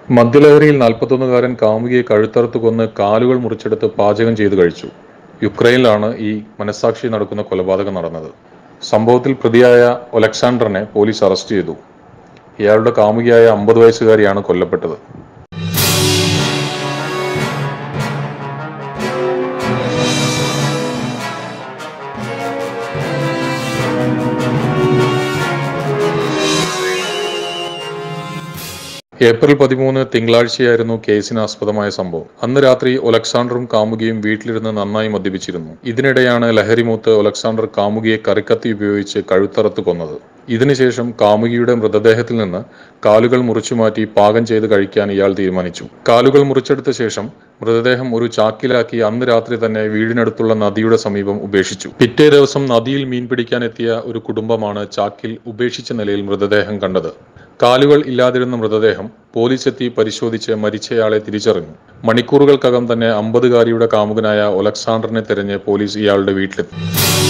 മദ്യലഹരിയിൽ നാൽപ്പത്തൊന്നുകാരൻ കാമുകിയെ കഴുത്തറുത്ത് കൊന്ന് കാലുകൾ മുറിച്ചെടുത്ത് പാചകം ചെയ്തു കഴിച്ചു യുക്രൈനിലാണ് ഈ മനസാക്ഷി നടക്കുന്ന കൊലപാതകം നടന്നത് സംഭവത്തിൽ പ്രതിയായ ഒലക്സാണ്ടറിനെ പോലീസ് അറസ്റ്റ് ചെയ്തു ഇയാളുടെ കാമുകിയായ അമ്പത് വയസ്സുകാരിയാണ് കൊല്ലപ്പെട്ടത് ഏപ്രിൽ പതിമൂന്ന് തിങ്കളാഴ്ചയായിരുന്നു കേസിന് ആസ്പദമായ സംഭവം അന്ന് രാത്രി ഒലക്സാണ്ടറും കാമുകിയും വീട്ടിലിരുന്ന് നന്നായി മദ്യപിച്ചിരുന്നു ഇതിനിടെയാണ് ലഹരിമൂത്ത് ഒലക്സാണ്ടർ കാമുകിയെ കറിക്കത്തി ഉപയോഗിച്ച് കഴുത്തറത്ത് കൊന്നത് ഇതിനുശേഷം കാമുകിയുടെ മൃതദേഹത്തിൽ നിന്ന് കാലുകൾ മുറിച്ചുമാറ്റി പാകം ചെയ്ത് കഴിക്കാൻ ഇയാൾ തീരുമാനിച്ചു കാലുകൾ മുറിച്ചെടുത്ത ശേഷം മൃതദേഹം ഒരു ചാക്കിലാക്കി അന്ന് രാത്രി തന്നെ വീടിനടുത്തുള്ള നദിയുടെ സമീപം ഉപേക്ഷിച്ചു പിറ്റേ ദിവസം നദിയിൽ മീൻ പിടിക്കാൻ എത്തിയ ഒരു കുടുംബമാണ് ചാക്കിൽ ഉപേക്ഷിച്ച നിലയിൽ മൃതദേഹം കണ്ടത് കാലുകൾ ഇല്ലാതിരുന്ന മൃതദേഹം പോലീസ് എത്തി പരിശോധിച്ച് മരിച്ചയാളെ തിരിച്ചറിഞ്ഞു മണിക്കൂറുകൾക്കകം തന്നെ അമ്പതുകാരിയുടെ കാമുകനായ ഒലക്സാണ്ടറിനെ തിരഞ്ഞ് പോലീസ് ഇയാളുടെ വീട്ടിലെത്തി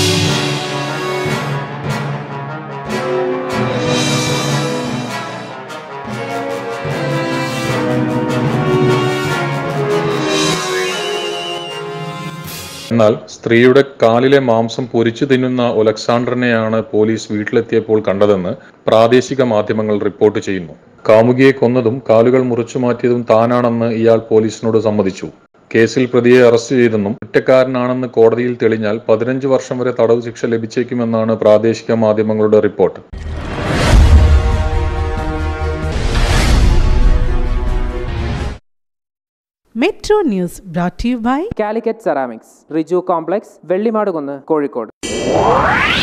എന്നാൽ സ്ത്രീയുടെ കാലിലെ മാംസം പൊരിച്ചു തിന്നുന്ന ഒലക്സാണ്ടറിനെയാണ് പോലീസ് വീട്ടിലെത്തിയപ്പോൾ കണ്ടതെന്ന് പ്രാദേശിക മാധ്യമങ്ങൾ റിപ്പോർട്ട് ചെയ്യുന്നു കാമുകിയെ കൊന്നതും കാലുകൾ മുറിച്ചു മാറ്റിയതും താനാണെന്ന് ഇയാൾ പോലീസിനോട് സമ്മതിച്ചു കേസിൽ പ്രതിയെ അറസ്റ്റ് ചെയ്തെന്നും കുറ്റക്കാരനാണെന്ന് കോടതിയിൽ തെളിഞ്ഞാൽ പതിനഞ്ച് വർഷം വരെ തടവ് ശിക്ഷ ലഭിച്ചേക്കുമെന്നാണ് പ്രാദേശിക മാധ്യമങ്ങളുടെ report metro news brought you by Calicut ceramics Riju complex Vellimadukunnu Kozhikode